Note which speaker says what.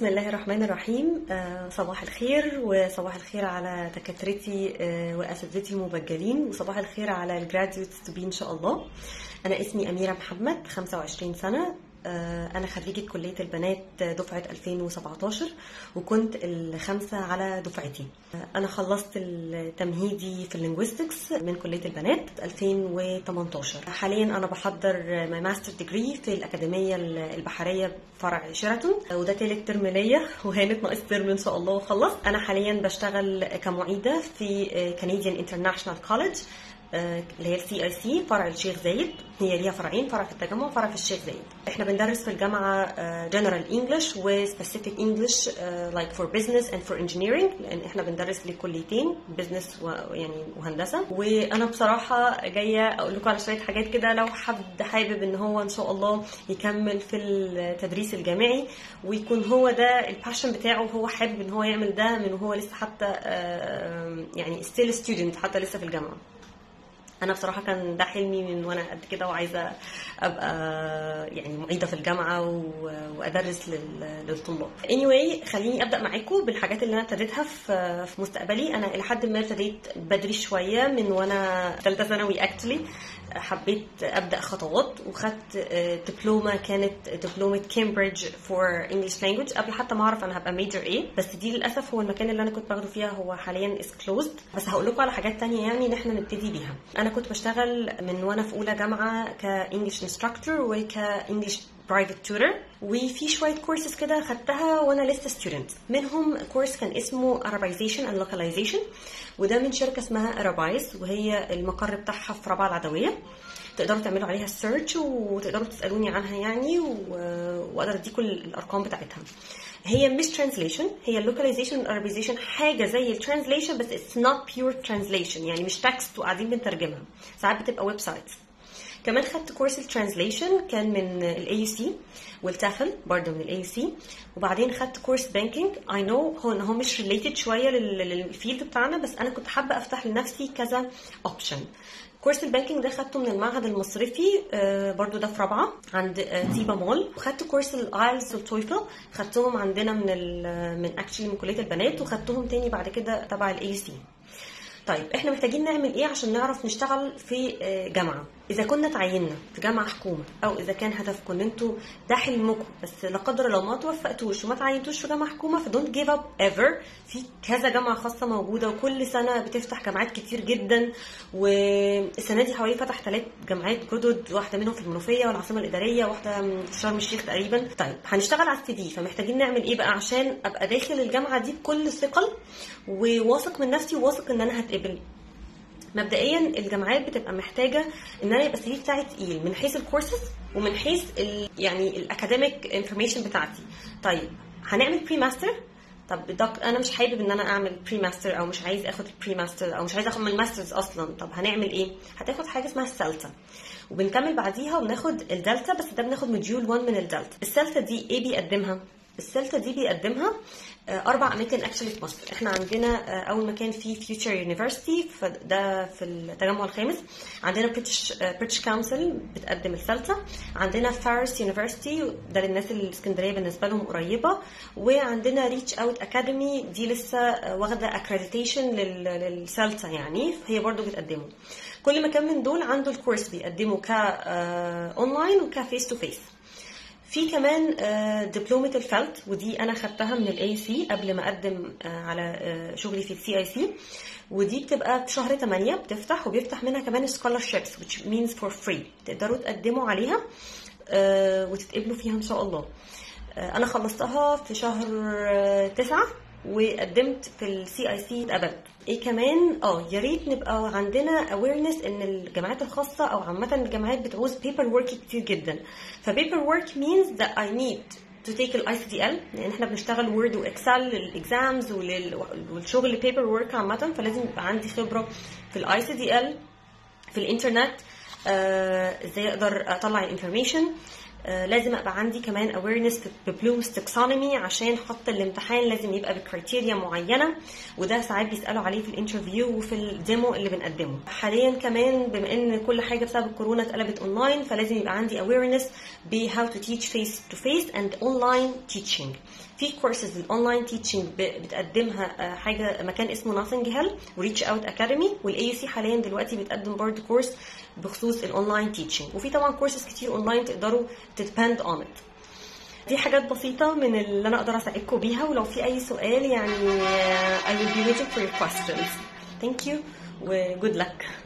Speaker 1: بسم الله الرحمن الرحيم آه، صباح الخير وصباح الخير على دكاترتي آه، واساتذتي المبجلين وصباح الخير على الجراديوتس تو بي ان شاء الله انا اسمي اميره محمد 25 سنه آه، انا خريجه كليه البنات دفعه 2017 وكنت الخامسه على دفعتي آه، انا خلصت التمهيدي في اللينجويستكس من كليه البنات 2018 حاليا انا بحضر ماي ماستر ديجري في الاكاديميه البحريه فرع شيراتون وده تالت ترم ليا وهانت ناقص ترم ان شاء الله واخلص انا حاليا بشتغل كمعيده في كنديان انترناشونال كولج اللي هي السي اي سي فرع الشيخ زايد هي ليها فرعين فرع في التجمع وفرع في الشيخ زايد احنا بندرس في الجامعه جنرال انجلش وسبيسيفيك انجلش لايك فور بزنس اند فور انجينيرنج لان احنا بندرس لكليتين بزنس ويعني وهندسه وانا بصراحه جايه اقول لكم على شويه حاجات كده لو حد حابب ان هو ان شاء الله يكمل في التدريس الجامعي ويكون هو ده الباشن بتاعه وهو حابب ان هو يعمل ده من وهو لسه حتى يعني ستيل ستودنت حتى لسه في الجامعه انا بصراحه كان ده حلمي من وانا قد كده وعايزه ابقى يعني معيده في الجامعه وادرس للطلاب anyway خليني ابدا معاكم بالحاجات اللي انا ابتديتها في في مستقبلي انا الى حد ما ابتديت بدري شويه من وانا ثالثه ثانوي اكشلي حبيت ابدا خطوات وخدت دبلومه كانت دبلومه كامبريدج فور انجلش لانجوج قبل حتى ما اعرف انا هبقى ميجر ايه بس دي للاسف هو المكان اللي انا كنت باخده فيها هو حاليا از كلوزد بس هقول لكم على حاجات تانية يعني ان احنا نبتدي بيها انا كنت بشتغل من وانا في اولى جامعه كانجلش انستراكتور وكانجلش برايفت تيوتر وفي شويه كورسز كده خدتها وانا لسه ستودنت منهم كورس كان اسمه Arabization and Localization وده من شركه اسمها ارابايز وهي المقر بتاعها في رابعه العدويه تقدروا تعملوا عليها سيرش وتقدروا تسالوني عنها يعني واقدر اديكم الارقام بتاعتها هي مش ترانزليشن هي اللوكاليزيشن والارابيزيشن حاجه زي الترانزليشن بس اتس نوت بيور ترانزليشن يعني مش تكست وقاعدين بنترجمها ساعات بتبقى ويب سايتس كمان خدت كورس الترانزليشن كان من الاي يو سي والتافل برضه من الاي يو سي وبعدين خدت كورس بانكينج اي نو هو ان هو مش ريليتد شويه للفيلد بتاعنا بس انا كنت حابه افتح لنفسي كذا اوبشن كورس البانكينج ده خدته من المعهد المصرفي برضو ده في رابعه عند تيبا مول وخدت كورس الايلز والتويفل خدتهم عندنا من من اكشلي من كليه البنات وخدتهم تاني بعد كده تبع الاي سي طيب احنا محتاجين نعمل ايه عشان نعرف نشتغل في جامعه اذا كنا تعيننا في جامعه حكومه او اذا كان هدفكم ان انتوا ده حلمكم بس لا قدر الله ما توفقتوش وما تعينتوش في جامعه حكومه فدونت جيف اب ايفر في كذا جامعه خاصه موجوده وكل سنه بتفتح جامعات كتير جدا والسنه دي حوالي فتح ثلاث جامعات جدد واحده منهم في المنوفيه والعاصمه الاداريه واحده في شرم الشيخ تقريبا طيب هنشتغل على السي في فمحتاجين نعمل ايه بقى عشان ابقى داخل الجامعه دي بكل ثقل وواثق من نفسي وواثق ان انا هتقبل مبدئيا الجامعات بتبقى محتاجه ان انا يبقى السي في بتاعي تقيل من حيث الكورسز ومن حيث ال يعني الاكاديميك انفورميشن بتاعتي طيب هنعمل بري ماستر طب دك انا مش حابب ان انا اعمل بري ماستر او مش عايز اخد البري ماستر او مش عايز اخد من الماسترز اصلا طب هنعمل ايه هتاخد حاجه اسمها السلتا وبنكمل بعديها وبناخد الدلتا بس ده بناخد موديول 1 من الدلتا السلتا دي ايه بيقدمها السلتا دي بيقدمها اربع اماكن اكشلي في مصر احنا عندنا اول مكان فيه فيوتشر يونيفرسيتي فده في التجمع الخامس عندنا بريتش بريتش كونسل بتقدم السلتا عندنا فارس يونيفرسيتي ده للناس اللي الاسكندريه بالنسبه لهم قريبه وعندنا ريتش اوت اكاديمي دي لسه واخده اكريديتيشن للسلتا يعني هي برضو بتقدمه كل مكان من دول عنده الكورس بيقدمه ك اونلاين وكفيس تو فيس في كمان دبلومة الفلت ودي أنا خدتها من الاي سي قبل ما أقدم على شغلي في السي اي سي ودي بتبقى في شهر 8 بتفتح وبيفتح منها كمان scholarships which means for free تقدروا تقدموا عليها وتتقبلوا فيها إن شاء الله أنا خلصتها في شهر 9 وقدمت في السي اي سي اتقبلت ايه كمان اه يا ريت نبقى عندنا اويرنس ان الجامعات الخاصه او عامه الجامعات بتعوز بيبر ورك كتير جدا فبيبر ورك مينز that I need to take الاي سي دي ال لان احنا بنشتغل وورد واكسل للاكزامز والشغل بيبر ورك عامه فلازم يبقى عندي خبره في الاي سي دي ال في الانترنت ازاي آه اقدر اطلع الانفورميشن آه، لازم ابقى عندي كمان awareness ببلومز تكسونومي عشان حط الامتحان لازم يبقى بكريتيريا معينه وده ساعات بيسالوا عليه في الانترفيو وفي الديمو اللي بنقدمه حاليا كمان بما ان كل حاجه بسبب الكورونا اتقلبت اونلاين فلازم يبقى عندي awareness ب how to teach face to face and online teaching في كورسز الاونلاين تيتشنج بتقدمها آه، حاجه مكان اسمه nothing هيل وريتش اوت اكاديمي والاي سي حاليا دلوقتي بتقدم برضه كورس بخصوص الاونلاين تيتشنج وفي طبعا كورسز كتير اونلاين تقدروا تدبند اون ات دي حاجات بسيطة من اللي أنا أقدر أساعدكم بيها ولو في أي سؤال يعني uh, I will be waiting for your questions. Thank you و good luck.